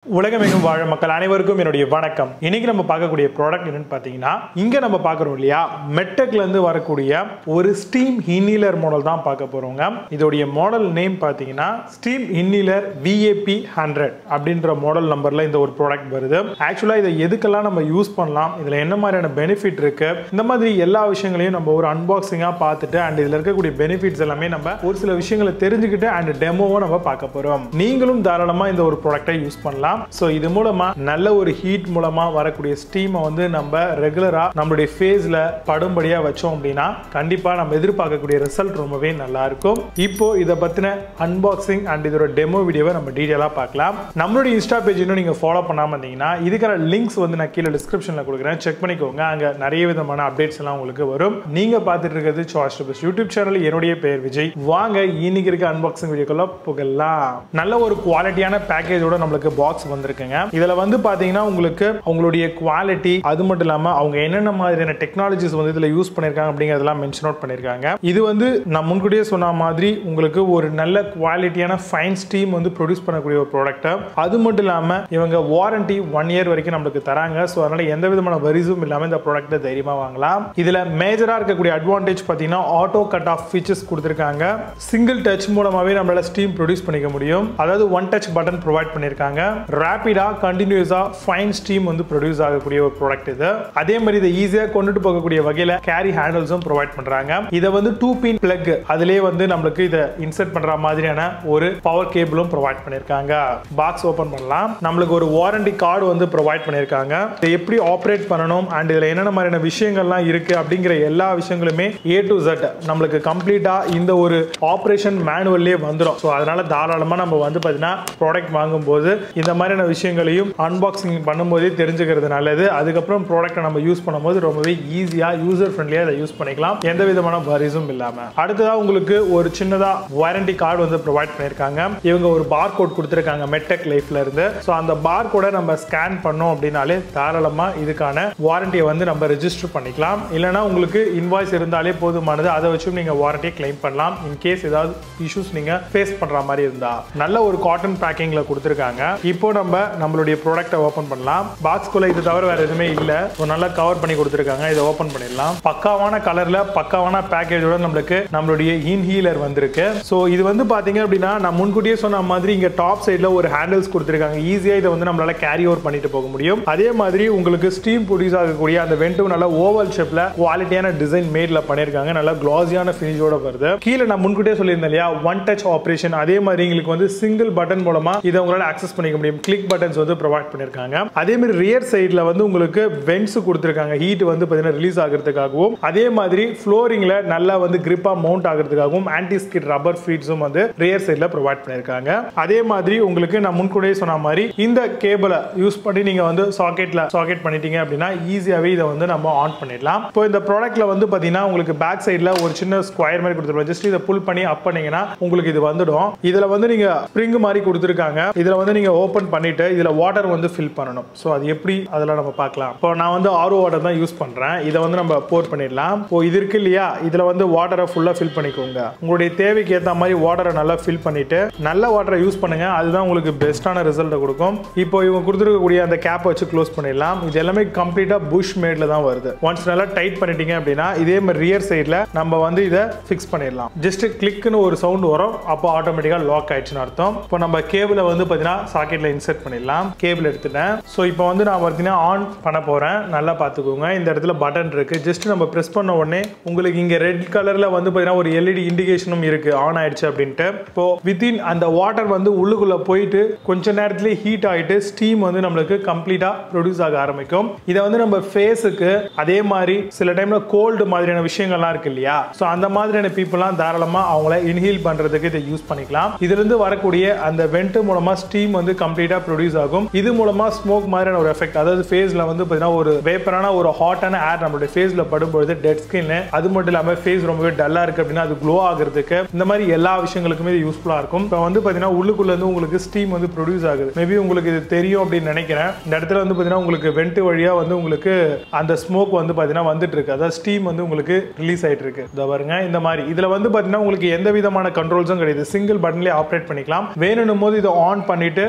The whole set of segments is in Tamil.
உலகமெங்கும் வாழ மக்கள் அனைவருக்கும் என்னுடைய வணக்கம் இன்னைக்கு நம்ம பார்க்கக்கூடிய ப்ராடக்ட் என்னன்னு பார்த்தீங்கன்னா இங்க நம்ம பார்க்குறோம் இல்லையா மெட்டக்ல இருந்து வரக்கூடிய ஒரு ஸ்டீம் இன்னீலர் மாடல் தான் பார்க்க போறோங்க இதோடைய மாடல் நேம் பார்த்தீங்கன்னா ஸ்டீம் இன்னீலர் விஏபி ஹண்ட்ரட் அப்படின்ற மாடல் நம்பர்ல இந்த ஒரு ப்ராடக்ட் வருது ஆக்சுவலா இதை எதுக்கெல்லாம் நம்ம யூஸ் பண்ணலாம் இதுல என்ன மாதிரியான பெனிஃபிட் இருக்கு இந்த மாதிரி எல்லா விஷயங்களையும் நம்ம ஒரு அன்பாக்சிங்கா பார்த்துட்டு அண்ட் இதுல இருக்கக்கூடிய பெனிஃபிட்ஸ் எல்லாமே நம்ம ஒரு சில விஷயங்களை தெரிஞ்சுக்கிட்டு அண்ட் டெமோவை நம்ம பார்க்க போறோம் நீங்களும் தாராளமா இந்த ஒரு ப்ராடக்டை யூஸ் பண்ணலாம் ஸோ இது மூலமா நல்ல ஒரு ஹீட் மூலமா வரக்கூடிய ஸ்டீமை வந்து நம்ம ரெகுலரா நம்மளுடைய ஃபேஸ்ல படும்படியா வச்சோம் அப்படின்னா கண்டிப்பா நம்ம எதிர்பார்க்கக்கூடிய ரிசல்ட் ரொம்பவே நல்லா இருக்கும் இப்போ இதை பத்தின அன்பாக்சிங் அண்ட் இதோட டெமோ வீடியோவை நம்ம டீடைலா பார்க்கலாம் நம்மளுடைய இன்ஸ்டா பேஜ் இன்னும் நீங்க ஃபாலோ பண்ணாம இருந்தீங்கன்னா இதுக்கான லிங்க்ஸ் வந்து நான் கீழே டிஸ்கிரிப்ஷன்ல கொடுக்குறேன் செக் பண்ணிக்கோங்க அங்க நிறைய விதமான அப்டேட்ஸ் எல்லாம் உங்களுக்கு வரும் நீங்க பார்த்துட்டு இருக்கிறது சாய்ஸ் பஸ் யூடியூப் சேனல் என்னுடைய பெயர் விஜய் வாங்க இன்னைக்கு இருக்க அன்பாக்சிங் வீடியோக்குள்ள புகழலாம் நல்ல ஒரு குவாலிட்டியான பேக்கேஜோட நம்மளுக்கு பாக்ஸ் வந்திருக்குங்க இதுல வந்து பாத்தீங்கன்னா உங்களுக்கு அவங்களுடைய குவாலிட்டி அது மட்டும் இல்லாம அவங்க என்னென்ன மாதிரியான டெக்னாலஜிஸ் வந்து இதுல யூஸ் பண்ணிருக்காங்க அப்படிங்கறதெல்லாம் மென்ஷன் அவுட் பண்ணிருக்காங்க இது வந்து நான் முன்கூட்டியே சொன்ன மாதிரி உங்களுக்கு ஒரு நல்ல குவாலிட்டியான ஃபைன் ஸ்டீம் வந்து ப்ரொடியூஸ் பண்ணக்கூடிய ஒரு ப்ராடக்ட் அது மட்டும் இல்லாம இவங்க வாரண்டி ஒன் இயர் வரைக்கும் நம்மளுக்கு தராங்க ஸோ அதனால எந்த விதமான வரிசும் இல்லாம இந்த ப்ராடக்ட்டை தைரியமா வாங்கலாம் இதுல மேஜரா இருக்கக்கூடிய அட்வான்டேஜ் பாத்தீங்கன்னா ஆட்டோ கட் ஆஃப் ஃபீச்சர்ஸ் கொடுத்துருக்காங்க சிங்கிள் டச் மூலமாவே நம்மளால ஸ்டீம் ப்ரொடியூஸ் பண்ணிக்க முடியும் அதாவது ஒன் டச் பட்டன் ப்ரொவைட் பண்ணிருக்காங்க ரேபிடா கண்டினியூஸா ஃபைன் ஸ்டீம் வந்து ப்ரொடியூஸ் ஆகக்கூடிய ஒரு ப்ராடக்ட் இது அதே மாதிரி இதை ஈஸியா கொண்டுட்டு போகக்கூடிய வகையில கேரி ஹேண்டில்ஸும் ப்ரொவைட் பண்றாங்க இதை வந்து டூ பின் பிளக் அதிலேயே வந்து நம்மளுக்கு இதை இன்சர்ட் பண்ற மாதிரியான ஒரு பவர் கேபிளும் ப்ரொவைட் பண்ணிருக்காங்க பாக்ஸ் ஓபன் பண்ணலாம் நம்மளுக்கு ஒரு வாரண்டி கார்டு வந்து ப்ரொவைட் பண்ணிருக்காங்க இதை எப்படி ஆப்ரேட் பண்ணணும் அண்ட் இதுல என்னென்ன மாதிரியான விஷயங்கள்லாம் இருக்கு அப்படிங்கிற எல்லா விஷயங்களுமே ஏ டு Z நம்மளுக்கு கம்ப்ளீட்டா இந்த ஒரு ஆப்ரேஷன் மேனுவல்லே வந்துடும் ஸோ அதனால தாராளமா நம்ம வந்து பார்த்தீங்கன்னா ப்ராடக்ட் வாங்கும்போது இந்த மாதிரியான விஷயங்களையும் அன்பாக்சிங் பண்ணும்போதே தெரிஞ்சுக்கிறது நல்லது அதுக்கப்புறம் ப்ராடக்ட்டை நம்ம யூஸ் பண்ணும்போது ரொம்பவே ஈஸியாக யூசர் ஃப்ரெண்ட்லியாக அதை யூஸ் பண்ணிக்கலாம் எந்த விதமான வரிஸும் இல்லாமல் அடுத்ததாக உங்களுக்கு ஒரு சின்னதாக வாரண்டி கார்டு வந்து ப்ரொவைட் பண்ணியிருக்காங்க இவங்க ஒரு பார் கோட் கொடுத்துருக்காங்க மெட்டெக் லைஃப்ல இருந்து ஸோ அந்த பார் கோடை நம்ம ஸ்கேன் பண்ணோம் அப்படின்னாலே தாராளமாக இதுக்கான வாரண்டியை வந்து நம்ம ரெஜிஸ்டர் பண்ணிக்கலாம் இல்லைனா உங்களுக்கு இன்வாய்ஸ் இருந்தாலே போதுமானது அதை வச்சும் நீங்கள் வாரண்டியை கிளைம் பண்ணலாம் இன் கேஸ் ஏதாவது இஷ்யூஸ் நீங்கள் ஃபேஸ் பண்ணுற மாதிரி இருந்தா நல்ல ஒரு காட்டன் பேக்கிங்கில் கொடுத்துருக்காங்க இப்போ நம்ம நம்மளுடைய ப்ராடக்ட்டை ஓப்பன் பண்ணலாம் பாக்ஸ்குள்ளே இது தவிர வேறு எதுவுமே இல்லை ஒரு நல்லா கவர் பண்ணி கொடுத்துருக்காங்க இதை ஓப்பன் பண்ணிடலாம் பக்காவான கலரில் பக்காவான பேக்கேஜோட நம்மளுக்கு நம்மளுடைய இன்ஹீலர் வந்திருக்கு ஸோ இது வந்து பார்த்தீங்க அப்படின்னா நான் முன்கூட்டியே சொன்ன மாதிரி இங்கே டாப் சைடில் ஒரு ஹேண்டில்ஸ் கொடுத்துருக்காங்க ஈஸியாக இதை வந்து நம்மளால கேரி ஓவர் பண்ணிட்டு போக முடியும் அதே மாதிரி உங்களுக்கு ஸ்டீம் ப்ரொடியூஸ் ஆகக்கூடிய அந்த வெண்டும் நல்லா ஓவல் ஷேப்ல குவாலிட்டியான டிசைன் மேட்ல பண்ணிருக்காங்க நல்லா கிளாஸியான ஃபினிஷோட வருது கீழே நான் முன்கூட்டியே சொல்லியிருந்தேன் இல்லையா ஒன் டச் ஆப்ரேஷன் அதே மாதிரி உங்களுக்கு வந்து சிங்கிள் பட்டன் மூலமா இதை உங்களால அக்சஸ் பண்ணிக்க முடியும் கிளிக் பட்டன்ஸ் வந்து ப்ரொவைட் பண்ணிருக்காங்க அதே மாதிரி ரியர் சைடில் வந்து உங்களுக்கு வென்ட்ஸ் கொடுத்துருக்காங்க ஹீட் வந்து பார்த்தீங்கன்னா ரிலீஸ் ஆகிறதுக்காகவும் அதே மாதிரி ஃப்ளோரிங்ல நல்லா வந்து கிரிப்பா மவுண்ட் ஆகிறதுக்காகவும் ஆன்டி ஸ்கிட் ரப்பர் ஃபீட்ஸும் வந்து ரியர் சைடில் ப்ரொவைட் பண்ணிருக்காங்க அதே மாதிரி உங்களுக்கு நான் முன்கூட்டியே சொன்ன மாதிரி இந்த கேபிளை யூஸ் பண்ணி நீங்க வந்து சாக்கெட்ல சாக்கெட் பண்ணிட்டீங்க அப்படின்னா ஈஸியாவே இதை வந்து நம்ம ஆன் பண்ணிடலாம் இப்போ இந்த ப்ராடக்ட்ல வந்து பாத்தீங்கன்னா உங்களுக்கு பேக் சைடில் ஒரு சின்ன ஸ்கொயர் மாதிரி கொடுத்துருப்பாங்க ஜஸ்ட் இதை புல் பண்ணி அப் பண்ணீங்கன்னா உங்களுக்கு இது வந்துடும் இதுல வந்து நீங்க ஸ்ப்ரிங் மாதிரி கொடுத்துருக்காங்க இதுல வந்து நீங்க ஓபன் பண்ணிட்டு இதுல வாட்டர் வந்து ஃபில் பண்ணணும் ஸோ அது எப்படி அதெல்லாம் நம்ம பார்க்கலாம் இப்போ நான் வந்து ஆர்ஓ வாட்டர் தான் யூஸ் பண்றேன் இதை வந்து நம்ம போர் பண்ணிடலாம் இப்போ இது இருக்கு இல்லையா இதுல வந்து வாட்டரை ஃபுல்லா ஃபில் பண்ணிக்கோங்க உங்களுடைய தேவைக்கு ஏற்ற மாதிரி வாட்டரை நல்லா ஃபில் பண்ணிட்டு நல்ல வாட்டரை யூஸ் பண்ணுங்க அதுதான் உங்களுக்கு பெஸ்ட்டான ரிசல்ட்டை கொடுக்கும் இப்போ இவங்க கொடுத்துருக்கக்கூடிய அந்த கேப்பை வச்சு க்ளோஸ் பண்ணிடலாம் இது எல்லாமே கம்ப்ளீட்டா புஷ் மேட்ல தான் வருது ஒன்ஸ் நல்லா டைட் பண்ணிட்டீங்க அப்படின்னா இதே மாதிரி ரியர் சைடில் நம்ம வந்து இதை ஃபிக்ஸ் பண்ணிடலாம் ஜஸ்ட் கிளிக்னு ஒரு சவுண்ட் வரும் அப்போ ஆட்டோமேட்டிக்காக லாக் ஆயிடுச்சுன்னு அர்த்தம் இப்போ நம்ம கேபிளை வந்து பார்த்தீங்கன்னா சாக்கெட்டில் இன்சர்ட் பண்ணிடலாம் கேபிள் எடுத்துட்டேன் ஸோ இப்போ வந்து நான் பார்த்தீங்கன்னா ஆன் பண்ண போகிறேன் நல்லா பார்த்துக்கோங்க இந்த இடத்துல பட்டன் இருக்கு ஜஸ்ட் நம்ம ப்ரெஸ் பண்ண உடனே உங்களுக்கு இங்கே ரெட் கலரில் வந்து பார்த்தீங்கன்னா ஒரு எல்இடி இண்டிகேஷனும் இருக்கு ஆன் ஆயிடுச்சு அப்படின்ட்டு இப்போ வித்தின் அந்த வாட்டர் வந்து உள்ளுக்குள்ளே போயிட்டு கொஞ்ச நேரத்திலே ஹீட் ஆகிட்டு ஸ்டீம் வந்து நம்மளுக்கு கம்ப்ளீட்டாக ப்ரொடியூஸ் ஆக ஆரம்பிக்கும் இதை வந்து நம்ம ஃபேஸுக்கு அதே மாதிரி சில டைம்ல கோல்டு மாதிரியான விஷயங்கள்லாம் இருக்கு இல்லையா ஸோ அந்த மாதிரியான பீப்புளெலாம் தாராளமாக அவங்கள இன்ஹீல் பண்ணுறதுக்கு இதை யூஸ் பண்ணிக்கலாம் இதுலேருந்து வரக்கூடிய அந்த வெண்ட் மூலமா ஸ்டீம் வந்து கம்ப்ளீட்டாக ப்ரொடியூஸ் ஆகும் இது மூலமா ஸ்மோக் மாதிரியான ஒரு எஃபெக்ட் அதாவது ஃபேஸில் வந்து பார்த்தீங்கன்னா ஒரு வேப்பரான ஒரு ஹாட்டான ஏர் நம்மளுடைய ஃபேஸில் படும்பொழுது டெட் ஸ்கின் அது மட்டும் இல்லாமல் ஃபேஸ் ரொம்பவே டல்லாக இருக்கு அப்படின்னா அது க்ளோ ஆகிறதுக்கு இந்த மாதிரி எல்லா விஷயங்களுக்குமே இது யூஸ்ஃபுல்லாக இருக்கும் இப்போ வந்து பார்த்தீங்கன்னா உள்ளுக்குள்ள இருந்து உங்களுக்கு ஸ்டீம் வந்து ப்ரொடியூஸ் ஆகுது மேபி உங்களுக்கு இது தெரியும் அப்படின்னு நினைக்கிறேன் இந்த இடத்துல வந்து பார்த்தீங்கன்னா உங்களுக்கு வெண்ட் வழியா வந்து உங்களுக்கு அந்த ஸ்மோக் வந்து பார்த்தீங்கன்னா வந்துட்டு இருக்கு அதாவது ஸ்டீம் வந்து உங்களுக்கு ரிலீஸ் ஆயிட்டு இருக்கு இதை பாருங்க இந்த மாதிரி இதுல வந்து பார்த்தீங்கன்னா உங்களுக்கு எந்த விதமான கண்ட்ரோல்ஸும் கிடையாது சிங்கிள் பட்டன்லேயே ஆப்ரேட் பண்ணிக்கலாம் வேணும் போது இதை ஆன் பண்ணிட்டு நீங்க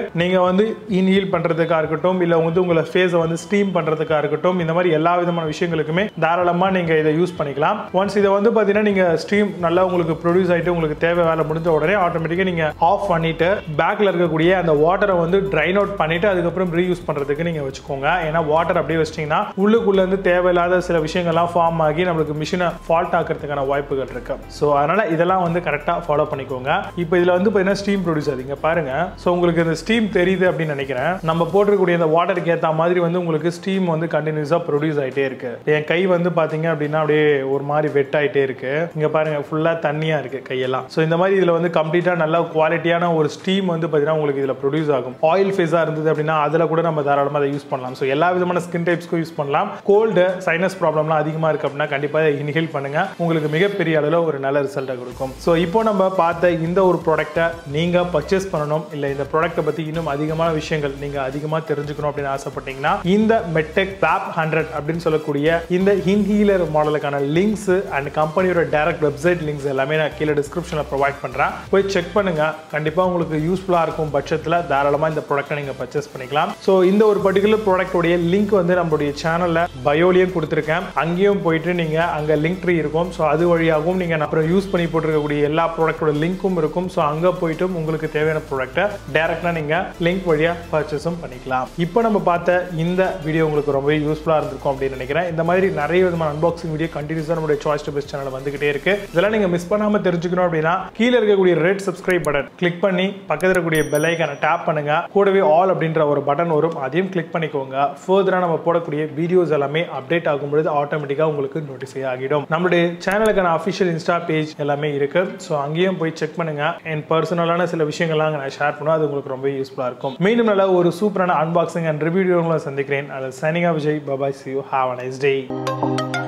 வந்து இன்ஹீல் பண்ணுறதுக்காக இருக்கட்டும் இல்லை வந்து உங்களை ஃபேஸை வந்து ஸ்டீம் பண்ணுறதுக்காக இருக்கட்டும் இந்த மாதிரி எல்லா விதமான விஷயங்களுக்குமே தாராளமாக நீங்கள் இதை யூஸ் பண்ணிக்கலாம் ஒன்ஸ் இதை வந்து பார்த்தீங்கன்னா நீங்கள் ஸ்டீம் நல்லா உங்களுக்கு ப்ரொடியூஸ் ஆகிட்டு உங்களுக்கு தேவை வேலை முடிஞ்ச உடனே ஆட்டோமேட்டிக்காக நீங்கள் ஆஃப் பண்ணிட்டு பேக்கில் இருக்கக்கூடிய அந்த வாட்டரை வந்து ட்ரைன் அவுட் பண்ணிட்டு அதுக்கப்புறம் ரீயூஸ் பண்ணுறதுக்கு நீங்கள் வச்சுக்கோங்க ஏன்னா வாட்டர் அப்படியே வச்சிட்டிங்கன்னா உள்ளுக்குள்ளேருந்து தேவையில்லாத சில விஷயங்கள்லாம் ஃபார்ம் ஆகி நம்மளுக்கு மிஷினை ஃபால்ட் ஆக்கிறதுக்கான வாய்ப்புகள் இருக்கு ஸோ அதனால் இதெல்லாம் வந்து கரெக்டாக ஃபாலோ பண்ணிக்கோங்க இப்போ இதில் வந்து பார்த்தீங்கன்னா ஸ்டீம் ப்ரொடியூஸ் ஆகுதுங்க பாருங்க ஸோ உங்களுக்கு இந்த ஸ்டீம் தெரியுது அப்படின்னு நினைக்கிறேன் நம்ம போட்டிருக்கக்கூடிய இந்த வாட்டருக்கு ஏற்ற மாதிரி வந்து உங்களுக்கு ஸ்டீம் வந்து கண்டினியூஸாக ப்ரொடியூஸ் ஆகிட்டே இருக்கு என் கை வந்து பார்த்தீங்க அப்படின்னா அப்படியே ஒரு மாதிரி வெட் ஆகிட்டே இருக்கு இங்கே பாருங்க ஃபுல்லாக தண்ணியாக இருக்கு கையெல்லாம் ஸோ இந்த மாதிரி இதில் வந்து கம்ப்ளீட்டாக நல்ல குவாலிட்டியான ஒரு ஸ்டீம் வந்து பார்த்தீங்கன்னா உங்களுக்கு இதில் ப்ரொடியூஸ் ஆகும் ஆயில் ஃபேஸாக இருந்தது அப்படின்னா அதில் கூட நம்ம தாராளமாக அதை யூஸ் பண்ணலாம் ஸோ எல்லா விதமான ஸ்கின் டைப்ஸ்க்கும் யூஸ் பண்ணலாம் கோல்டு சைனஸ் ப்ராப்ளம்லாம் அதிகமாக இருக்கு அப்படின்னா கண்டிப்பாக இன்ஹேல் பண்ணுங்க உங்களுக்கு மிகப்பெரிய அளவில் ஒரு நல்ல ரிசல்ட்டை கொடுக்கும் ஸோ இப்போ நம்ம பார்த்த இந்த ஒரு ப்ராடக்ட்டை நீங்கள் பர்ச்சேஸ் பண்ணணும் இல்லை இந்த ப்ராடக்ட்டை பற்றி இன்னும் அதிகமான விஷயங்கள் நீங்கள் அதிகமாக தெரிஞ்சுக்கணும் அப்படின்னு ஆசைப்பட்டீங்கன்னா இந்த மெட்டெக் பேப் ஹண்ட்ரட் அப்படின்னு சொல்லக்கூடிய இந்த இன்ஹீலர் மாடலுக்கான லிங்க்ஸ் அண்ட் கம்பெனியோட டைரக்ட் வெப்சைட் லிங்க்ஸ் எல்லாமே நான் கீழே டிஸ்கிரிப்ஷனில் ப்ரொவைட் பண்ணுறேன் போய் செக் பண்ணுங்க கண்டிப்பாக உங்களுக்கு யூஸ்ஃபுல்லாக இருக்கும் பட்சத்தில் தாராளமாக இந்த ப்ராடக்ட்டை நீங்கள் பர்ச்சேஸ் பண்ணிக்கலாம் ஸோ இந்த ஒரு பர்டிகுலர் ப்ராடக்டோடைய லிங்க் வந்து நம்மளுடைய சேனலில் பயோலியும் கொடுத்துருக்கேன் அங்கேயும் போயிட்டு நீங்கள் அங்கே லிங்க் ட்ரீ இருக்கும் ஸோ அது வழியாகவும் நீங்கள் அப்புறம் யூஸ் பண்ணி போட்டிருக்கக்கூடிய எல்லா ப்ராடக்ட்டோட லிங்க்கும் இருக்கும் ஸோ அங்கே போயிட்டு உங்களுக்கு தேவையான ப்ராடக்ட்டை டேரெக்டாக நீங்கள் லிங்க் வழியாக பர்ச்சேஸும் பண்ணிக்கலாம் இப்போ நம்ம பார்த்த இந்த வீடியோ உங்களுக்கு ரொம்பவே யூஸ்ஃபுல்லாக இருந்திருக்கும் அப்படின்னு நினைக்கிறேன் இந்த மாதிரி நிறைய விதமான அன்பாக்சிங் வீடியோ கண்டினியூஸாக நம்மளுடைய சாய்ஸ் டு பெஸ்ட் சேனல் வந்துகிட்டே இருக்கு இதெல்லாம் நீங்கள் மிஸ் பண்ணாமல் தெரிஞ்சுக்கணும் அப்படின்னா கீழே இருக்கக்கூடிய ரெட் சப்ஸ்கிரைப் பட்டன் கிளிக் பண்ணி பக்கத்தில் இருக்கக்கூடிய பெல் ஐக்கானை டேப் பண்ணுங்க கூடவே ஆல் அப்படின்ற ஒரு பட்டன் வரும் அதையும் கிளிக் பண்ணிக்கோங்க ஃபர்தராக நம்ம போடக்கூடிய வீடியோஸ் எல்லாமே அப்டேட் ஆகும் பொழுது ஆட்டோமேட்டிக்காக உங்களுக்கு நோட்டிஃபை ஆகிடும் நம்மளுடைய சேனலுக்கான அஃபிஷியல் இன்ஸ்டா பேஜ் எல்லாமே இருக்கு ஸோ அங்கேயும் போய் செக் பண்ணுங்க என் பர்சனலான சில விஷயங்கள்லாம் நான் ஷேர் பண்ணுவேன் அது உங்களுக்கு ரொம்ப யூஸ்ஃபுல்லாக இருக்கும் மீண்டும் நல்ல ஒரு சூப்பரான அன்பாக்சிங் அண்ட் ரிவ்யூ சந்திக்கிறேன் அதில் Sanika Vijay bye bye see you have a nice day